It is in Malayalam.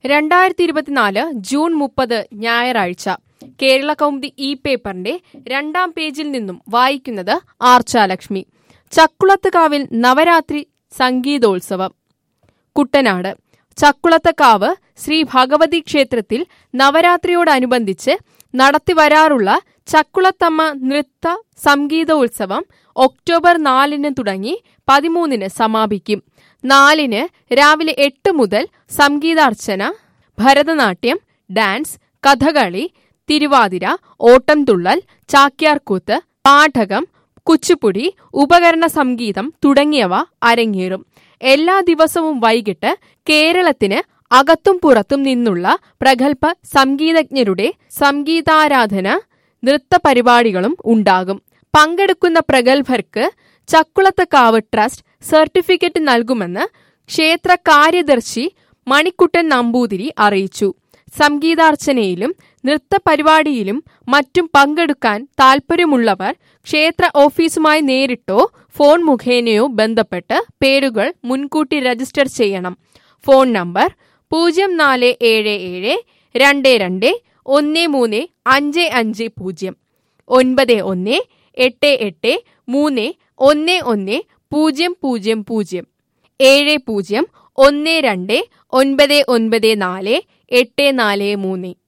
രണ്ടായിരത്തി ഇരുപത്തിനാല് ജൂൺ മുപ്പത് ഞായറാഴ്ച കേരള കൗമുദി ഇ പേപ്പറിന്റെ രണ്ടാം പേജിൽ നിന്നും വായിക്കുന്നത് ആർച്ചാലക്ഷ്മി ചക്കുളത്തുകാവിൽ നവരാത്രി സംഗീതോത്സവം കുട്ടനാട് ചക്കുളത്തക്കാവ് ശ്രീ ഭഗവതി ക്ഷേത്രത്തിൽ നവരാത്രിയോടനുബന്ധിച്ച് നടത്തിവരാറുള്ള ചക്കുളത്തമ്മ നൃത്ത സംഗീതോത്സവം ഒക്ടോബർ നാലിന് തുടങ്ങി പതിമൂന്നിന് സമാപിക്കും നാലിന് രാവിലെ എട്ട് മുതൽ സംഗീതാർച്ചന ഭരതനാട്യം ഡാൻസ് കഥകളി തിരുവാതിര ഓട്ടംതുള്ളൽ ചാക്യാർകൂത്ത് പാഠകം കുച്ചുപ്പുടി ഉപകരണ സംഗീതം തുടങ്ങിയവ അരങ്ങേറും എല്ലാ ദിവസവും വൈകിട്ട് കേരളത്തിന് അകത്തും പുറത്തും നിന്നുള്ള പ്രഗത്ഭ സംഗീതജ്ഞരുടെ സംഗീതാരാധന നൃത്ത പരിപാടികളും ഉണ്ടാകും പങ്കെടുക്കുന്ന പ്രഗത്ഭർക്ക് ചക്കുളത്തക്കാവ് ട്രസ്റ്റ് സർട്ടിഫിക്കറ്റ് നൽകുമെന്ന് ക്ഷേത്ര കാര്യദർശി മണിക്കുട്ടൻ നമ്പൂതിരി അറിയിച്ചു സംഗീതാർച്ചനയിലും നൃത്ത പരിപാടിയിലും മറ്റും പങ്കെടുക്കാൻ താൽപ്പര്യമുള്ളവർ ക്ഷേത്ര ഓഫീസുമായി നേരിട്ടോ ഫോൺ മുഖേനയോ ബന്ധപ്പെട്ട് പേരുകൾ മുൻകൂട്ടി രജിസ്റ്റർ ചെയ്യണം ഫോൺ നമ്പർ പൂജ്യം നാല് ഏഴ് ഏഴ് രണ്ട് രണ്ട് ഒന്ന് മൂന്ന് അഞ്ച് അഞ്ച് പൂജ്യം ഒൻപത് ഒന്ന് എട്ട് എട്ട് മൂന്ന് ഒന്ന് ഒന്ന് പൂജ്യം പൂജ്യം പൂജ്യം ഏഴ് പൂജ്യം ഒന്ന് രണ്ട് ഒൻപത് ഒൻപത് നാല് എട്ട് നാല് മൂന്ന്